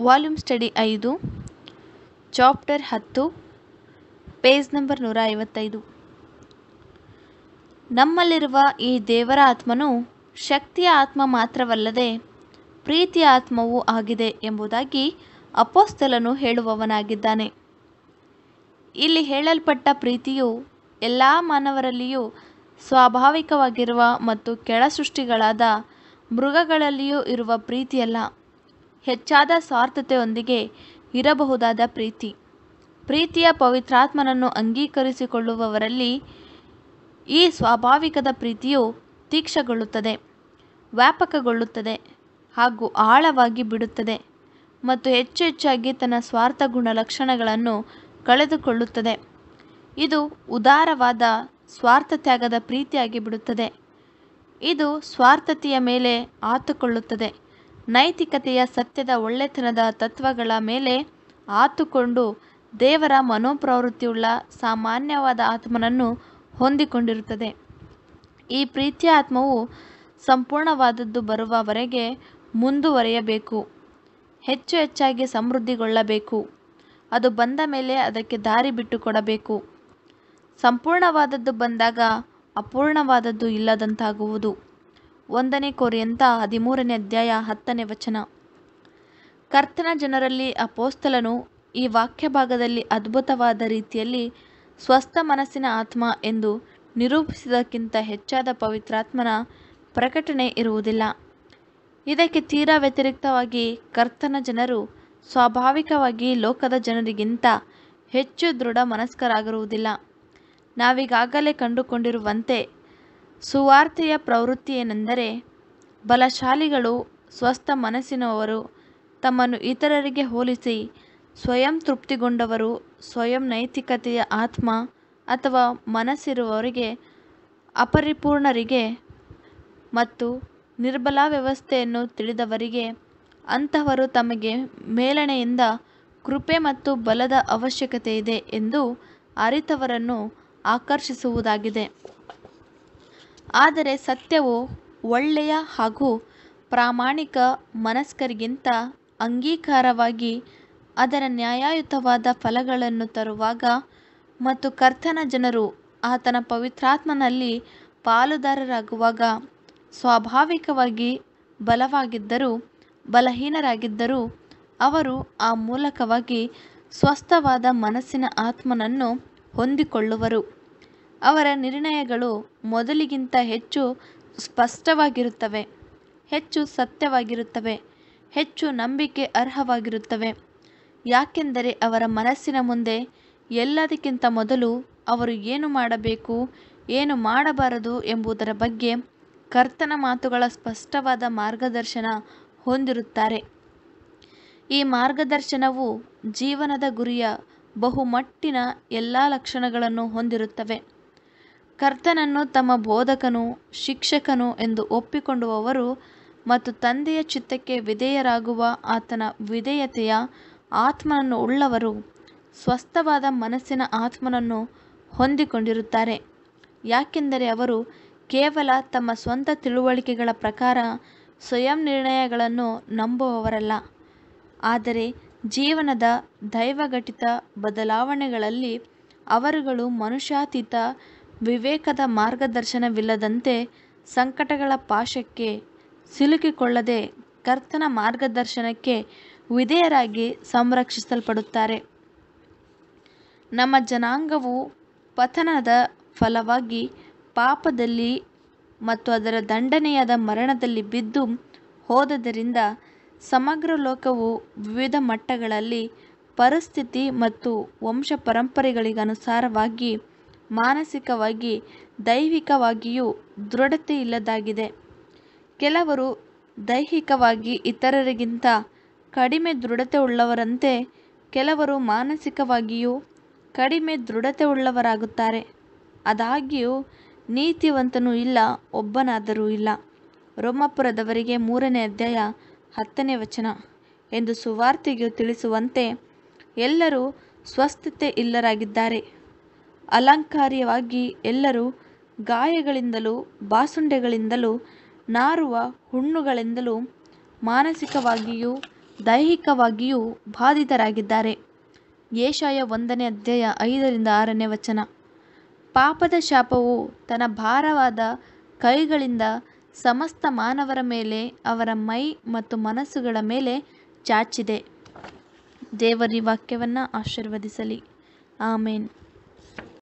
volume study ಐದು chapter ಹತ್ತು page number ನೂರ ಐವತ್ತೈದು ನಮ್ಮಲ್ಲಿರುವ ಈ ದೇವರ ಆತ್ಮನು ಶಕ್ತಿಯ ಆತ್ಮ ಮಾತ್ರವಲ್ಲದೆ ಪ್ರೀತಿಯ ಆತ್ಮವೂ ಆಗಿದೆ ಎಂಬುದಾಗಿ ಅಪೋಸ್ತಲನು ಹೇಳುವವನಾಗಿದ್ದಾನೆ ಇಲ್ಲಿ ಹೇಳಲ್ಪಟ್ಟ ಪ್ರೀತಿಯು ಎಲ್ಲ ಮಾನವರಲ್ಲಿಯೂ ಸ್ವಾಭಾವಿಕವಾಗಿರುವ ಮತ್ತು ಕೆಳ ಸೃಷ್ಟಿಗಳಾದ ಮೃಗಗಳಲ್ಲಿಯೂ ಇರುವ ಪ್ರೀತಿಯಲ್ಲ ಹೆಚ್ಚಾದ ಸ್ವಾರ್ಥತೆಯೊಂದಿಗೆ ಇರಬಹುದಾದ ಪ್ರೀತಿ ಪ್ರೀತಿಯ ಪವಿತ್ರಾತ್ಮನನ್ನು ಅಂಗೀಕರಿಸಿಕೊಳ್ಳುವವರಲ್ಲಿ ಈ ಸ್ವಾಭಾವಿಕದ ಪ್ರೀತಿಯು ತೀಕ್ಷ್ಣಗೊಳ್ಳುತ್ತದೆ ವ್ಯಾಪಕಗೊಳ್ಳುತ್ತದೆ ಹಾಗೂ ಆಳವಾಗಿ ಬಿಡುತ್ತದೆ ಮತ್ತು ಹೆಚ್ಚು ಹೆಚ್ಚಾಗಿ ತನ್ನ ಸ್ವಾರ್ಥ ಗುಣಲಕ್ಷಣಗಳನ್ನು ಕಳೆದುಕೊಳ್ಳುತ್ತದೆ ಇದು ಉದಾರವಾದ ಸ್ವಾರ್ಥ ತ್ಯಾಗದ ಪ್ರೀತಿಯಾಗಿ ಬಿಡುತ್ತದೆ ಇದು ಸ್ವಾರ್ಥತೆಯ ಮೇಲೆ ಆತುಕೊಳ್ಳುತ್ತದೆ ನೈತಿಕತೆಯ ಸತ್ಯದ ಒಳ್ಳೆತನದ ತತ್ವಗಳ ಮೇಲೆ ಆತುಕೊಂಡು ದೇವರ ಮನೋಪ್ರವೃತ್ತಿಯುಳ್ಳ ಸಾಮಾನ್ಯವಾದ ಆತ್ಮನನ್ನು ಹೊಂದಿಕೊಂಡಿರುತ್ತದೆ ಈ ಪ್ರೀತಿಯ ಆತ್ಮವು ಸಂಪೂರ್ಣವಾದದ್ದು ಬರುವವರೆಗೆ ಮುಂದುವರಿಯಬೇಕು ಹೆಚ್ಚು ಹೆಚ್ಚಾಗಿ ಸಮೃದ್ಧಿಗೊಳ್ಳಬೇಕು ಅದು ಬಂದ ಮೇಲೆ ಅದಕ್ಕೆ ದಾರಿ ಬಿಟ್ಟುಕೊಡಬೇಕು ಸಂಪೂರ್ಣವಾದದ್ದು ಬಂದಾಗ ಅಪೂರ್ಣವಾದದ್ದು ಇಲ್ಲದಂತಾಗುವುದು ಒಂದನೇ ಕೊರಿಯಂತ ಹದಿಮೂರನೇ ಅಧ್ಯಾಯ ಹತ್ತನೇ ವಚನ ಕರ್ತನ ಜನರಲ್ಲಿ ಅಪೋಸ್ತಲನು ಈ ವಾಕ್ಯ ಭಾಗದಲ್ಲಿ ಅದ್ಭುತವಾದ ರೀತಿಯಲ್ಲಿ ಸ್ವಸ್ಥ ಮನಸ್ಸಿನ ಆತ್ಮ ಎಂದು ನಿರೂಪಿಸಿದಕ್ಕಿಂತ ಹೆಚ್ಚಾದ ಪವಿತ್ರಾತ್ಮನ ಪ್ರಕಟಣೆ ಇರುವುದಿಲ್ಲ ಇದಕ್ಕೆ ತೀರಾ ವ್ಯತಿರಿಕ್ತವಾಗಿ ಕರ್ತನ ಜನರು ಸ್ವಾಭಾವಿಕವಾಗಿ ಲೋಕದ ಜನರಿಗಿಂತ ಹೆಚ್ಚು ದೃಢ ಮನಸ್ಕರಾಗಿರುವುದಿಲ್ಲ ನಾವೀಗಾಗಲೇ ಕಂಡುಕೊಂಡಿರುವಂತೆ ಸುವಾರ್ತೆಯ ಪ್ರವೃತ್ತಿ ಏನೆಂದರೆ ಬಲಶಾಲಿಗಳು ಸ್ವಸ್ಥ ಮನಸ್ಸಿನವರು ತಮ್ಮನ್ನು ಇತರರಿಗೆ ಹೋಲಿಸಿ ಸ್ವಯಂ ತೃಪ್ತಿಗೊಂಡವರು ಸ್ವಯಂ ನೈತಿಕತೆಯ ಆತ್ಮ ಅಥವಾ ಮನಸ್ಸಿರುವವರಿಗೆ ಅಪರಿಪೂರ್ಣರಿಗೆ ಮತ್ತು ನಿರ್ಬಲ ವ್ಯವಸ್ಥೆಯನ್ನು ತಿಳಿದವರಿಗೆ ಅಂತಹವರು ತಮಗೆ ಮೇಲಣೆಯಿಂದ ಕೃಪೆ ಮತ್ತು ಬಲದ ಅವಶ್ಯಕತೆ ಇದೆ ಎಂದು ಅರಿತವರನ್ನು ಆಕರ್ಷಿಸುವುದಾಗಿದೆ ಆದರೆ ಸತ್ಯವು ಒಳ್ಳೆಯ ಹಾಗೂ ಪ್ರಾಮಾಣಿಕ ಮನಸ್ಕರಿಗಿಂತ ಅಂಗೀಕಾರವಾಗಿ ಅದರ ನ್ಯಾಯಯುತವಾದ ಫಲಗಳನ್ನು ತರುವಾಗ ಮತ್ತು ಕರ್ತನ ಜನರು ಆತನ ಪವಿತ್ರಾತ್ಮನಲ್ಲಿ ಪಾಲುದಾರರಾಗುವಾಗ ಸ್ವಾಭಾವಿಕವಾಗಿ ಬಲವಾಗಿದ್ದರೂ ಬಲಹೀನರಾಗಿದ್ದರೂ ಅವರು ಆ ಮೂಲಕವಾಗಿ ಸ್ವಸ್ಥವಾದ ಮನಸ್ಸಿನ ಆತ್ಮನನ್ನು ಹೊಂದಿಕೊಳ್ಳುವರು ಅವರ ನಿರ್ಣಯಗಳು ಮೊದಲಿಗಿಂತ ಹೆಚ್ಚು ಸ್ಪಷ್ಟವಾಗಿರುತ್ತವೆ ಹೆಚ್ಚು ಸತ್ಯವಾಗಿರುತ್ತವೆ ಹೆಚ್ಚು ನಂಬಿಕೆ ಅರ್ಹವಾಗಿರುತ್ತವೆ ಯಾಕೆಂದರೆ ಅವರ ಮನಸ್ಸಿನ ಮುಂದೆ ಎಲ್ಲದಕ್ಕಿಂತ ಮೊದಲು ಅವರು ಏನು ಮಾಡಬೇಕು ಏನು ಮಾಡಬಾರದು ಎಂಬುದರ ಬಗ್ಗೆ ಕರ್ತನ ಮಾತುಗಳ ಸ್ಪಷ್ಟವಾದ ಮಾರ್ಗದರ್ಶನ ಹೊಂದಿರುತ್ತಾರೆ ಈ ಮಾರ್ಗದರ್ಶನವು ಜೀವನದ ಗುರಿಯ ಬಹುಮಟ್ಟಿನ ಎಲ್ಲ ಲಕ್ಷಣಗಳನ್ನು ಹೊಂದಿರುತ್ತವೆ ಕರ್ತನನ್ನು ತಮ್ಮ ಬೋಧಕನು ಶಿಕ್ಷಕನು ಎಂದು ಒಪ್ಪಿಕೊಂಡುವವರು ಮತ್ತು ತಂದೆಯ ಚಿತ್ತಕ್ಕೆ ವಿಧೇಯರಾಗುವ ಆತನ ವಿಧೇಯತೆಯ ಆತ್ಮನನ್ನು ಉಳ್ಳವರು ಸ್ವಸ್ಥವಾದ ಮನಸ್ಸಿನ ಆತ್ಮನನ್ನು ಹೊಂದಿಕೊಂಡಿರುತ್ತಾರೆ ಯಾಕೆಂದರೆ ಅವರು ಕೇವಲ ತಮ್ಮ ಸ್ವಂತ ತಿಳುವಳಿಕೆಗಳ ಪ್ರಕಾರ ಸ್ವಯಂ ನಿರ್ಣಯಗಳನ್ನು ನಂಬುವವರಲ್ಲ ಆದರೆ ಜೀವನದ ದೈವಘಟಿತ ಬದಲಾವಣೆಗಳಲ್ಲಿ ಅವರುಗಳು ಮನುಷ್ಯಾತೀತ ವಿವೇಕದ ಮಾರ್ಗದರ್ಶನವಿಲ್ಲದಂತೆ ಸಂಕಟಗಳ ಪಾಶಕ್ಕೆ ಸಿಲುಕಿಕೊಳ್ಳದೆ ಕರ್ತನ ಮಾರ್ಗದರ್ಶನಕ್ಕೆ ವಿಧೇಯರಾಗಿ ಸಂರಕ್ಷಿಸಲ್ಪಡುತ್ತಾರೆ ನಮ್ಮ ಜನಾಂಗವು ಪತನದ ಫಲವಾಗಿ ಪಾಪದಲ್ಲಿ ಮತ್ತು ಅದರ ದಂಡನೆಯಾದ ಮರಣದಲ್ಲಿ ಬಿದ್ದು ಹೋದದರಿಂದ ಸಮಗ್ರ ಲೋಕವು ವಿವಿಧ ಮಟ್ಟಗಳಲ್ಲಿ ಪರಿಸ್ಥಿತಿ ಮತ್ತು ವಂಶ ಪರಂಪರೆಗಳಿಗನುಸಾರವಾಗಿ ಮಾನಸಿಕವಾಗಿ ದೈಹಿಕವಾಗಿಯೂ ದೃಢತೆ ಇಲ್ಲದಾಗಿದೆ ಕೆಲವರು ದೈಹಿಕವಾಗಿ ಇತರರಿಗಿಂತ ಕಡಿಮೆ ದೃಢತೆ ಉಳ್ಳವರಂತೆ ಕೆಲವರು ಮಾನಸಿಕವಾಗಿಯೂ ಕಡಿಮೆ ದೃಢತೆ ಉಳ್ಳವರಾಗುತ್ತಾರೆ ಆದಾಗ್ಯೂ ನೀತಿವಂತನೂ ಇಲ್ಲ ಒಬ್ಬನಾದರೂ ಇಲ್ಲ ರೋಮಾಪುರದವರಿಗೆ ಮೂರನೇ ಅಧ್ಯಾಯ ಹತ್ತನೇ ವಚನ ಎಂದು ಸುವಾರ್ತೆಯು ತಿಳಿಸುವಂತೆ ಎಲ್ಲರೂ ಸ್ವಸ್ಥತೆ ಇಲ್ಲರಾಗಿದ್ದಾರೆ ಅಲಂಕಾರ್ಯವಾಗಿ ಎಲ್ಲರೂ ಗಾಯಗಳಿಂದಲೂ ಬಾಸುಂಡೆಗಳಿಂದಲೂ ನಾರುವ ಹುಣ್ಣುಗಳಿಂದಲೂ ಮಾನಸಿಕವಾಗಿಯೂ ದೈಹಿಕವಾಗಿಯೂ ಬಾಧಿತರಾಗಿದ್ದಾರೆ ಏಷಾಯ ಒಂದನೇ ಅಧ್ಯಾಯ ಐದರಿಂದ ಆರನೇ ವಚನ ಪಾಪದ ಶಾಪವು ತನ್ನ ಭಾರವಾದ ಕೈಗಳಿಂದ ಸಮಸ್ತ ಮಾನವರ ಮೇಲೆ ಅವರ ಮೈ ಮತ್ತು ಮನಸ್ಸುಗಳ ಮೇಲೆ ಚಾಚಿದೆ ದೇವರ ಈ ವಾಕ್ಯವನ್ನು ಆಶೀರ್ವದಿಸಲಿ ಆಮೇನ್